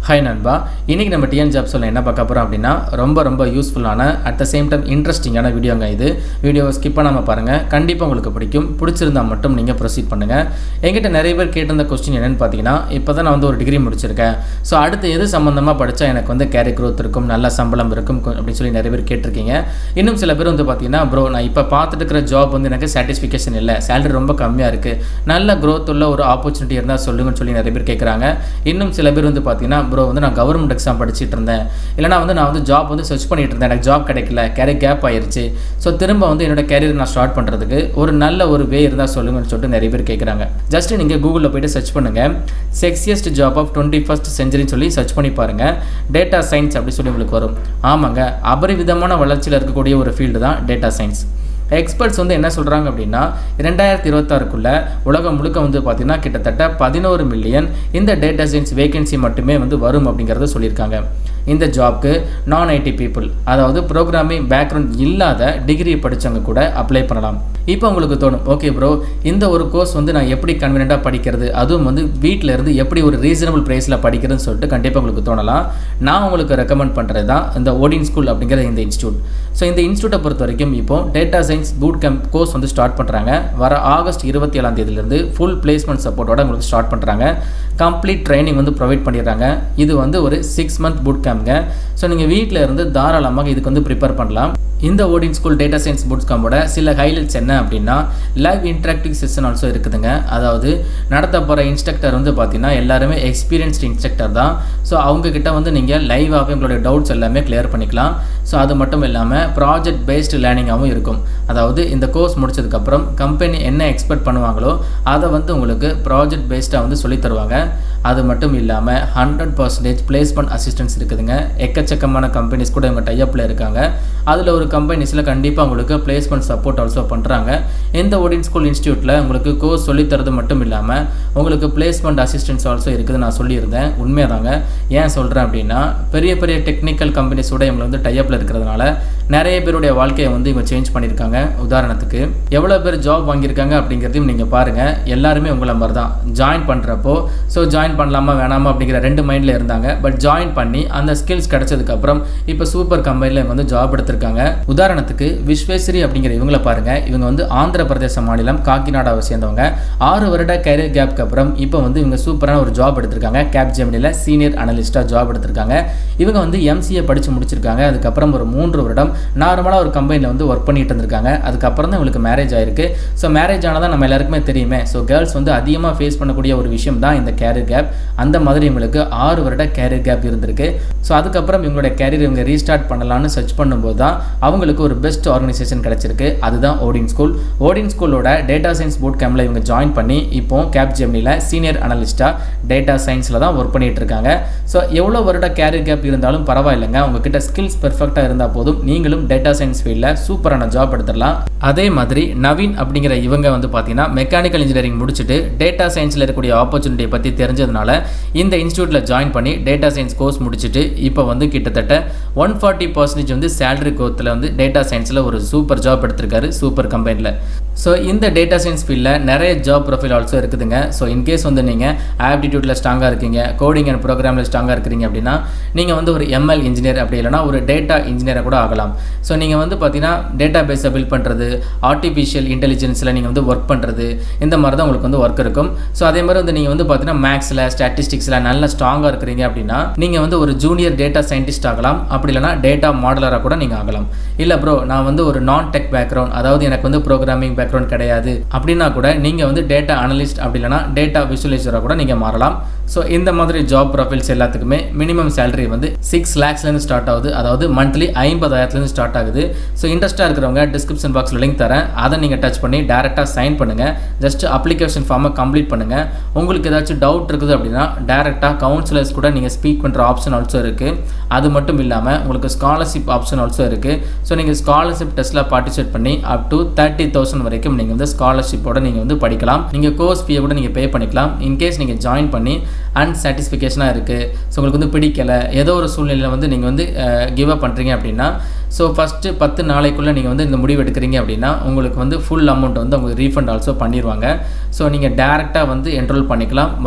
hi நண்பா இன்றைக்கி நம்ம டிஎன் ஜாப் சொல்ல என்ன பார்க்க போகிறோம் அப்படின்னா ரொம்ப ரொம்ப யூஸ்ஃபுல்லான அட் த சேம் டைம் இன்ட்ரெஸ்டிங்கான வீடியோங்க இது வீடியோவை ஸ்கிப் பண்ணாமல் பாருங்கள் கண்டிப்பாக உங்களுக்கு பிடிக்கும் பிடிச்சிருந்தா மட்டும் நீங்கள் ப்ரொசீட் பண்ணுங்கள் என்கிட்ட நிறைய பேர் கேட்டிருந்த கொஸ்டின் என்னென்னு பார்த்தீங்கன்னா இப்போ தான் நான் வந்து ஒரு டிகிரி முடிச்சிருக்கேன் ஸோ அடுத்து எது சம்மந்தமாக படித்தா எனக்கு வந்து கேரி growth இருக்கும் நல்ல சம்பளம் இருக்கும் கொ- அப்படின்னு சொல்லி நிறைய பேர் கேட்டிருக்கீங்க இன்னும் சில பேர் வந்து பார்த்தீங்கன்னா ப்ரோ நான் இப்போ பார்த்துட்டு இருக்கிற ஜாப் வந்து எனக்கு சாட்டிஸ்ஃபிகேஷன் இல்லை சேலரி ரொம்ப கம்மியாக இருக்குது நல்ல growth உள்ள ஒரு ஆப்பர்ச்சுனிட்டி இருந்தால் சொல்லுங்கன்னு சொல்லி நிறைய பேர் கேட்குறாங்க இன்னும் சில பேர் வந்து பார்த்தீங்கன்னா ப்ரோ வந்து நான் கவர்மெண்ட் எக்ஸாம் படிச்சிட்டு இருந்தேன் இல்லைனா வந்து நான் வந்து ஜாப் வந்து சர்ச் பண்ணிட்டு இருந்தேன் எனக்கு ஜாப் கிடைக்கல கேரியர் கேப் ஆயிருச்சு ஸோ திரும்ப வந்து என்னோட கேரியர் நான் ஸ்டார்ட் பண்ணுறதுக்கு ஒரு நல்ல ஒரு வே இருந்தால் சொல்லுங்கன்னு சொல்லிட்டு நிறைய பேர் கேட்குறாங்க ஜஸ்ட் நீங்கள் கூகுளில் போயிட்டு சர்ச் பண்ணுங்கள் sexiest job of twenty first செஞ்சுரின்னு சொல்லி சர்ச் பண்ணி பாருங்கள் டேட்டா சயின்ஸ் அப்படி சொல்லி உங்களுக்கு வரும் ஆமாங்க அபரிவிதமான வளர்ச்சியில் இருக்கக்கூடிய ஒரு ஃபீல்டு தான் டேட்டா சயின்ஸ் எக்ஸ்பர்ட்ஸ் வந்து என்ன சொல்கிறாங்க அப்படின்னா ரெண்டாயிரத்தி இருபத்தாறுக்குள்ள உலகம் முழுக்க வந்து பார்த்தீங்கன்னா கிட்டத்தட்ட பதினோரு மில்லியன் இந்த டேட்டா சயின்ஸ் வேகன்சி மட்டுமே வந்து வரும் அப்படிங்கிறத சொல்லியிருக்காங்க இந்த ஜாப்க்கு நான் ஐடி பீப்புள் அதாவது ப்ரோக்ராமிங் பேக்ரவுண்ட் இல்லாத டிகிரி படித்தவங்க கூட அப்ளை பண்ணலாம் இப்போ உங்களுக்கு தோணும் ஓகே ப்ரோ இந்த ஒரு கோர்ஸ் வந்து நான் எப்படி கன்வீனியண்ட்டாக படிக்கிறது அதுவும் வந்து வீட்டில் இருந்து எப்படி ஒரு ரீசனபிள் ப்ரைஸில் படிக்கிறதுன்னு சொல்லிட்டு கண்டிப்பாக உங்களுக்கு தோணலாம் நான் உங்களுக்கு ரெக்கமெண்ட் பண்ணுறது தான் இந்த ஓடின் ஸ்கூல் அப்படிங்கிற இந்த இன்ஸ்டியூட் ஸோ இந்த இன்ஸ்டியூட்டை பொறுத்த வரைக்கும் இப்போ data science boot camp course வந்து ஸ்டார்ட் பண்ணுறாங்க வர ஆகஸ்ட் இருபத்தி ஏழாம் தேதியிலேருந்து ஃபுல் பிளேஸ்மெண்ட் சப்போர்ட்டோட உங்களுக்கு ஸ்டார்ட் பண்ணுறாங்க கம்ப்ளீட் ட்ரைனிங் வந்து ப்ரொவைட் பண்ணிடுறாங்க இது வந்து ஒரு சிக்ஸ் மந்த் பூட் கேம்ப்ங்க ஸோ நீங்கள் வீட்டில் இருந்து தாராளமாக இதுக்கு வந்து ப்ரிப்பேர் பண்ணலாம் இந்த Odin school data science boot கேம்போட சில ஹைலைட்ஸ் என்ன அப்படின்னா லைவ் இன்ட்ராக்டிவ் செஷன் ஆல்சோ இருக்குதுங்க அதாவது நடத்த போகிற இன்ஸ்ட்ரக்டர் வந்து பார்த்தீங்கன்னா எல்லாருமே எக்ஸ்பீரியன்ஸ்டு இன்ஸ்ட்ரக்டர் தான் ஸோ அவங்க கிட்ட வந்து நீங்கள் லைவாகவே உங்களுடைய டவுட்ஸ் எல்லாமே கிளியர் பண்ணிக்கலாம் ஸோ அது மட்டும் இல்லாமல் ப்ராஜெக்ட் பேஸ்டு லேர்னிங்காகவும் இருக்கும் அதாவது இந்த கோர்ஸ் முடிச்சதுக்கப்புறம் கம்பெனி என்ன எக்ஸ்பெக்ட் பண்ணுவாங்களோ அதை வந்து உங்களுக்கு ப்ராஜெக்ட் பேஸ்டாக வந்து சொல்லித் தருவாங்க அது மட்டும் இல்லாமல் ஹண்ட்ரட் பர்சன்டேஜ் பிளேஸ்மெண்ட் அசிஸ்டன்ஸ் இருக்குதுங்க எக்கச்சக்கமான கம்பெனிஸ் கூட இவங்க டைப்பில் இருக்காங்க அதில் ஒரு கம்பெனிஸில் கண்டிப்பாக உங்களுக்கு பிளேஸ்மெண்ட் சப்போர்ட் ஆல்சோ பண்ணுறாங்க இந்த ஒடின் ஸ்கூல் இன்ஸ்டியூட்டில் உங்களுக்கு கோர்ஸ் சொல்லித்தரது மட்டும் இல்லாமல் உங்களுக்கு பிளேஸ்மெண்ட் அசிஸ்டன்ஸ் ஆல்சோ இருக்குது நான் சொல்லியிருந்தேன் உண்மையாதாங்க ஏன் சொல்கிறேன் அப்படின்னா பெரிய பெரிய டெக்னிக்கல் கம்பெனிஸோட இவங்க வந்து டைப்பில் இருக்கிறதுனால நிறைய பேருடைய வாழ்க்கையை வந்து இவங்க சேஞ்ச் பண்ணியிருக்காங்க உதாரணத்துக்கு எவ்வளோ பேர் ஜாப் வாங்கியிருக்காங்க அப்படிங்கிறதையும் நீங்கள் பாருங்கள் எல்லாருமே உங்களை மாதிரி தான் ஜாயின் பண்ணுறப்போ ஸோ ஜாயின் பண்ணலாமா வேணாமா அப்படிங்கிற ரெண்டு மைண்டில் இருந்தாங்க பட் ஜாயின் பண்ணி அந்த ஸ்கில்ஸ் கிடைச்சதுக்கப்புறம் இப்போ சூப்பர் கம்பெனியில் இவங்க வந்து ஜாப் எடுத்திருக்காங்க உதாரணத்துக்கு விஸ்வேஸ்வரி அப்படிங்கிற இவங்கள பாருங்க இவங்க வந்து ஆந்திர பிரதேச மாநிலம் காக்கிநாடாவை சேர்ந்தவங்க ஆறு வருட கேரியர் கேப்க்கு அப்புறம் இப்போ வந்து இவங்க சூப்பரான ஒரு ஜாப் எடுத்திருக்காங்க கேப் ஜெமினியில் சீனியர் அனலிஸ்ட்டாக ஜாப் எடுத்திருக்காங்க இவங்க வந்து எம்சிஏ படித்து முடிச்சிருக்காங்க அதுக்கப்புறம் ஒரு மூன்று வருடம் நார்மலாக ஒரு கம்பெனியில் வந்து ஒர்க் பண்ணிட்டு இருந்திருக்காங்க அதுக்கப்புறம் தான் இவங்களுக்கு மேரேஜ் ஆயிருக்கு ஸோ மேரேஜ் ஆனதான் நம்ம எல்லாருக்குமே தெரியுமே ஸோ கேர்ள்ஸ் வந்து அதிகமாக ஃபேஸ் பண்ணக்கூடிய ஒரு விஷயம் தான் இந்த கேரியர் கேப் அந்த மாதிரி இவங்களுக்கு ஆறு வருட கேரியர் கேப் இருந்திருக்கு ஸோ அதுக்கப்புறம் இவங்களுடைய கேரியர் இவங்க ரீஸ்டார்ட் பண்ணலாம்னு சர்ச் பண்ணும்போது தான் அவங்களுக்கு ஒரு பெஸ்ட் ஆர்கனைசேஷன் கிடைச்சிருக்கு அதுதான் ஓடின் ஸ்கூல் ஓடின் ஸ்கூலோட டேட்டா சயின்ஸ் போட் கேம்பில் இவங்க ஜாயின் பண்ணி இப்போ கேப் ஜெமினியில் சீனியர் அனலிஸ்ட்டாக டேட்டா சயின்ஸில் தான் ஒர்க் பண்ணிட்டு இருக்காங்க ஸோ எவ்வளோ வருட கேரியர் கேப் இருந்தாலும் பரவாயில்லைங்க உங்ககிட்ட ஸ்கில்ஸ் பெர்ஃபெக்டாக இருந்தால் போதும் நீங்களும் டேட்டா சயின்ஸ் ஃபீல்டில் சூப்பரான ஜாப் எடுத்துடலாம் அதே மாதிரி நவீன் அப்படிங்கிற இவங்க வந்து பார்த்தீங்கன்னா மெக்கானிக்கல் இன்ஜினியரிங் முடிச்சுட்டு டேட்டா சயின்ஸில் இருக்கக்கூடிய ஆப்பர்ச்சுனிட்டியை பற்றி தெரிஞ்சதுனால இந்த இன்ஸ்டியூட்டில் ஜாயின் பண்ணி டேட்டா சயின்ஸ் கோர்ஸ் முடிச்சுட்டு இப்போ வந்து கிட்டத்தட்ட ஒன் ஃபார்ட்டி பர்சன்டேஜ் வந்து சேலரி கோத்தில் வந்து டேட்டா சயின்ஸில் ஒரு சூப்பர் ஜாப் எடுத்திருக்காரு சூப்பர் கம்பெனியில் ஸோ இந்த டேட்டா சயின்ஸ் ஃபீல்டில் நிறைய ஜாப் ப்ரொஃபைல் ஆல்சோ இருக்குதுங்க ஸோ இன்கேஸ் வந்து நீங்கள் ஆப்டிடியூட்டில் ஸ்ட்ராங்காக இருக்கீங்க கோடிங் அண்ட் ப்ரோக்ராமில் ஸ்ட்ராங்காக இருக்கிறீங்க அப்படின்னா நீங்கள் வந்து ஒரு எம்எல் இன்ஜினியர் அப்படி இல்லைனா ஒரு டேட்டா இன்ஜினியராக கூட ஆகலாம் ஸோ நீங்கள் வந்து பார்த்தீங்கன்னா டேட்டா பேஸை பில்ட் பண்ணுறது ஆர்டிஃபிஷியல் இன்டெலிஜென்ஸில் நீங்கள் வந்து ஒர்க் பண்ணுறது இந்த மாதிரி தான் உங்களுக்கு வந்து ஒர்க் இருக்கும் ஸோ அதே மாதிரி வந்து நீங்கள் வந்து பார்த்தீங்கன்னா மேக்ஸில் ஸ்டாட்டிஸ்டிக்ஸில் நல்லா ஸ்ட்ராங்காக இருக்கிறீங்க அப்படின்னா நீங்கள் வந்து ஒரு ஜூனியர் டேட்டா சயின்டிஸ்ட் ஆகலாம் அப்படி இல்லைனா டேட்டா மாடலராக கூட நீங்கள் ஆகலாம் இல்லை ப்ரோ நான் வந்து ஒரு நான் டெக் பேக்ரவுண்ட் அதாவது எனக்கு வந்து ப்ரோக்ராமிங் பேக்ரவுண்ட் கிடையாது அப்படின்னா கூட நீங்கள் வந்து டேட்டா அனலிஸ்ட் அப்படி இல்லைனா டேட்டா விசுவலைசராக கூட நீங்கள் மாறலாம் ஸோ இந்த மாதிரி ஜாப் ப்ரொஃபைல்ஸ் எல்லாத்துக்குமே மினிமம் சேலரி வந்து சிக்ஸ் லேக்ஸ்லேருந்து ஸ்டார்ட் ஆகுது அதாவது மந்த்லி ஐம்பதாயிரத்துலேருந்து ஸ்டார்ட் ஆகுது ஸோ இன்ட்ரெஸ்ட்டாக இருக்கிறவங்க டிஸ்கிரிப்ஷன் பாக்ஸில் லிங்க் தரேன் அதை நீங்கள் டச் பண்ணி டேரெக்டாக சைன் பண்ணுங்கள் ஜஸ்ட் அப்ளிகேஷன் ஃபார்மை கம்ப்ளீட் பண்ணுங்கள் உங்களுக்கு ஏதாச்சும் டவுட் இருக்குது அப்படின்னா டேரெக்டாக கவுன்சிலர்ஸ் கூட நீங்கள் ஸ்பீக் பண்ணுற ஆப்ஷன் ஆல்சோ இருக்குது அது மட்டும் இல்லாமல் உங்களுக்கு ஸ்காலர்ஷிப் ஆப்ஷன் ஆல்சோ இருக்குது ஸோ நீங்கள் ஸ்காலர்ஷிப் டெஸ்ட்டில் பார்ட்டிசிபேட் பண்ணி அப் டு தேர்ட்டி தௌசண்ட் வரைக்கும் நீங்கள் வந்து ஸ்காலர்ஷிப்போட நீங்கள் வந்து படிக்கலாம் நீங்கள் கோர்ஸ் ஃபீயை கூட நீங்கள் பே பண்ணிக்கலாம் இன்கேஸ் நீங்கள் ஜாயின் பண்ணி அன்சாட்டிஸ்ஃபிகேஷனாக இருக்குது ஸோ உங்களுக்கு வந்து பிடிக்கலை ஏதோ ஒரு சூழ்நிலையில் வந்து நீங்கள் வந்து கிவ் அப் பண்ணுறீங்க அப்படின்னா ஸோ ஃபஸ்ட்டு பத்து நாளைக்குள்ளே நீங்கள் வந்து இந்த முடிவு எடுக்கிறீங்க அப்படின்னா உங்களுக்கு வந்து ஃபுல் அமௌண்ட் வந்து உங்களுக்கு ரீஃபண்ட் ஆல்சோ பண்ணிடுவாங்க ஸோ நீங்கள் டேரெக்டாக வந்து என்ரோல் பண்ணிக்கலாம் வர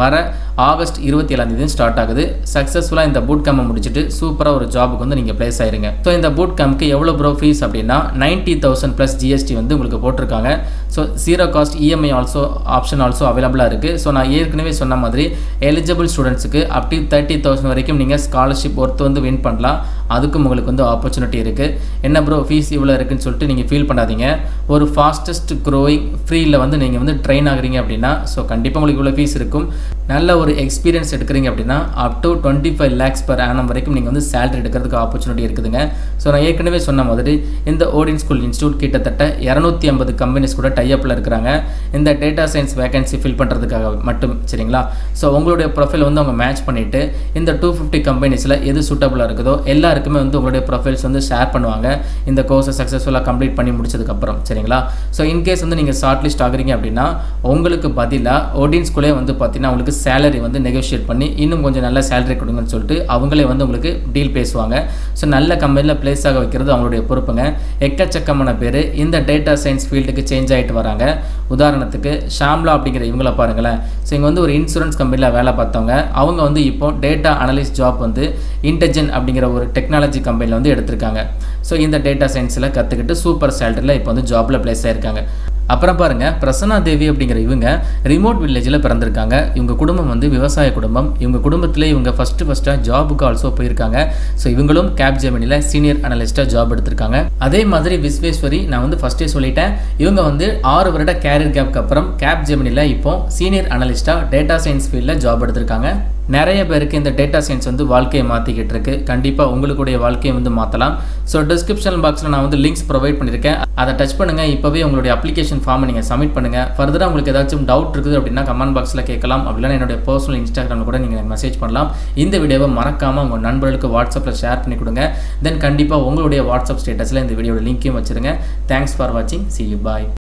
ஆகஸ்ட் இருபத்தி ஏழாம் தேதி ஸ்டார்ட் ஆகுது சக்ஸஸ்ஃபுல்லாக இந்த பூட் கேம்பை முடிச்சுட்டு சூப்பராக ஒரு ஜாபுக்கு வந்து நீங்கள் ப்ளேஸ் ஆயிருங்க ஸோ இந்த பூட் கேம்ப்க்கு எவ்வளோ ப்ரோ ஃபீஸ் அப்படின்னா நைன்ட்டி தௌசண்ட் ப்ளஸ் ஜிஎஸ்டி வந்து உங்களுக்கு போட்டிருக்காங்க so zero cost EMI also option also அவைலபிளாக இருக்குது ஸோ நான் ஏற்கனவே சொன்ன மாதிரி எலிஜிபிள் ஸ்டூடெண்ட்ஸுக்கு அப் டு தேர்ட்டி தௌசண்ட் வரைக்கும் நீங்கள் ஸ்காலர்ஷிப் ஒர்த்து வந்து வின் பண்ணலாம் அதுக்கும் உங்களுக்கு வந்து ஆப்பர்ச்சுனிட்டி இருக்குது என்ன ப்ரோ ஃபீஸ் இவ்வளோ இருக்குன்னு சொல்லிட்டு நீங்கள் ஃபீல் பண்ணாதீங்க ஒரு ஃபாஸ்டஸ்ட் க்ரோயிங் ஃப்ரீயில் வந்து நீங்கள் வந்து ட்ரெயின் ஆகுறீங்க அப்படின்னா ஸோ கண்டிப்பாக உங்களுக்கு இவ்வளோ ஃபீஸ் இருக்கும் நல்ல ஒரு எக்ஸ்பீரியன்ஸ் எடுக்கிறீங்க அப்படின்னா up to twenty five lakhs per annum வரைக்கும் நீங்கள் வந்து சேலரி எடுக்கிறதுக்கு ஆப்பர்ச்சுனிட்டி இருக்குதுங்க ஸோ நான் ஏற்கனவே சொன்ன மாதிரி இந்த ஓடின் ஸ்கூல் இன்ஸ்டியூட் கிட்டத்தட்ட இரநூத்தி ஐம்பது கம்பெனிஸ் கூட டைஅப்பில் இருக்கிறாங்க இந்த டேட்டா சயின்ஸ் வேகன்சி ஃபில் பண்ணுறதுக்காக மட்டும் சரிங்களா ஸோ உங்களுடைய ப்ரொஃபைல் வந்து அவங்க மேட்ச் பண்ணிவிட்டு இந்த டூ ஃபிஃப்டி கம்பெனிஸில் எது சூட்டபுளாக இருக்குதோ எல்லாருக்குமே வந்து உங்களுடைய ப்ரொஃபைல்ஸ் வந்து ஷேர் பண்ணுவாங்க இந்த கோர்ஸை சக்ஸஸ்ஃபுல்லாக கம்ப்ளீட் பண்ணி முடிச்சதுக்கப்புறம் சரிங்களா ஸோ இன்கேஸ் வந்து நீங்கள் ஷார்ட் லிஸ்ட் ஆகுறீங்க அப்படின்னா உங்களுக்கு பதிலாக ஓடின் ஸ்கூலே வந்து பார்த்தீங்கன்னா உங்களுக்கு சேலரி வந்து நெகோஷியேட் பண்ணி இன்னும் கொஞ்சம் நல்ல சேலரி கொடுங்கன்னு சொல்லிட்டு அவங்களே வந்து உங்களுக்கு டீல் பேசுவாங்க ஸோ நல்ல கம்பெனியில் பிளேஸ் ஆக வைக்கிறது அவங்களுடைய பொறுப்புங்க எக்கச்சக்கமான பேர் இந்த டேட்டா சயின்ஸ் ஃபீல்டுக்கு சேஞ்ச் ஆகிட்டு வராங்க உதாரணத்துக்கு ஷாம்லா அப்படிங்கிற இவங்கள பாருங்களேன் ஸோ இங்கே வந்து ஒரு இன்சூரன்ஸ் கம்பெனியில் வேலை பார்த்தவங்க அவங்க வந்து இப்போ டேட்டா அனலிஸ்ட் ஜாப் வந்து இன்டெஜென் அப்படிங்கிற ஒரு டெக்னாலஜி கம்பெனியில் வந்து எடுத்திருக்காங்க ஸோ இந்த டேட்டா சயின்ஸில் கற்றுக்கிட்டு சூப்பர் சேலரியில் இப்போ வந்து ஜாப்பில் பிளேஸ் ஆயிருக்காங்க அப்புறம் பாருங்க பிரசன்னா தேவி அப்படிங்கிற இவங்க ரிமோட் வில்லேஜில் பிறந்திருக்காங்க இவங்க குடும்பம் வந்து விவசாய குடும்பம் இவங்க குடும்பத்தில் இவங்க ஃபஸ்ட்டு ஃபஸ்ட்டாக ஜாபுக்கு ஆல்சோ போயிருக்காங்க ஸோ இவங்களும் கேப் ஜெமினியில் சீனியர் அனலிஸ்ட்டாக ஜாப் எடுத்திருக்காங்க அதே மாதிரி விஸ்வேஸ்வரி நான் வந்து ஃபஸ்ட்டே சொல்லிட்டேன் இவங்க வந்து ஆறு வருட கேரியர் கேப்க்கு அப்புறம் கேப் ஜெமினியில் இப்போ சீனியர் அனலிஸ்ட்டாக டேட்டா சயின்ஸ் ஃபீல்டில் ஜாப் எடுத்திருக்காங்க நிறைய பேருக்கு இந்த டேட்டா சயின்ஸ் வந்து வாழ்க்கையை மாற்றிக்கிட்டு இருக்கு கண்டிப்பாக உங்களுடைய வாழ்க்கையை வந்து மாற்றலாம் ஸோ டிஸ்கிரிப்ஷன் பாக்ஸில் நான் வந்து லிங்க்ஸ் ப்ரொவைட் பண்ணியிருக்கேன் அதை டச் பண்ணுங்கள் இப்போவே உங்களுடைய அப்ளிகேஷன் ஃபார்மை நீங்கள் சப்மிட் பண்ணுங்கள் ஃபர்தராக உங்களுக்கு ஏதாச்சும் டவுட் இருக்குது அப்படின்னா கமெண்ட் பாக்ஸில் கேட்கலாம் அப்படின்னா என்னுடைய பர்சனல் இன்ஸ்டாகிராமில் கூட நீங்கள் மெசேஜ் பண்ணலாம் இந்த வீடியோவை மறக்காமல் உங்கள் நண்பர்களுக்கு வாட்ஸ்அப்பில் ஷேர் பண்ணி கொடுங்க தென் கண்டிப்பாக உங்களுடைய வாட்ஸ்அப் ஸ்டேட்டஸில் இந்த வீடியோட லிங்க்கையும் வச்சுருங்க தேங்க்ஸ் ஃபார் வாட்சிங் சி யூ பாய்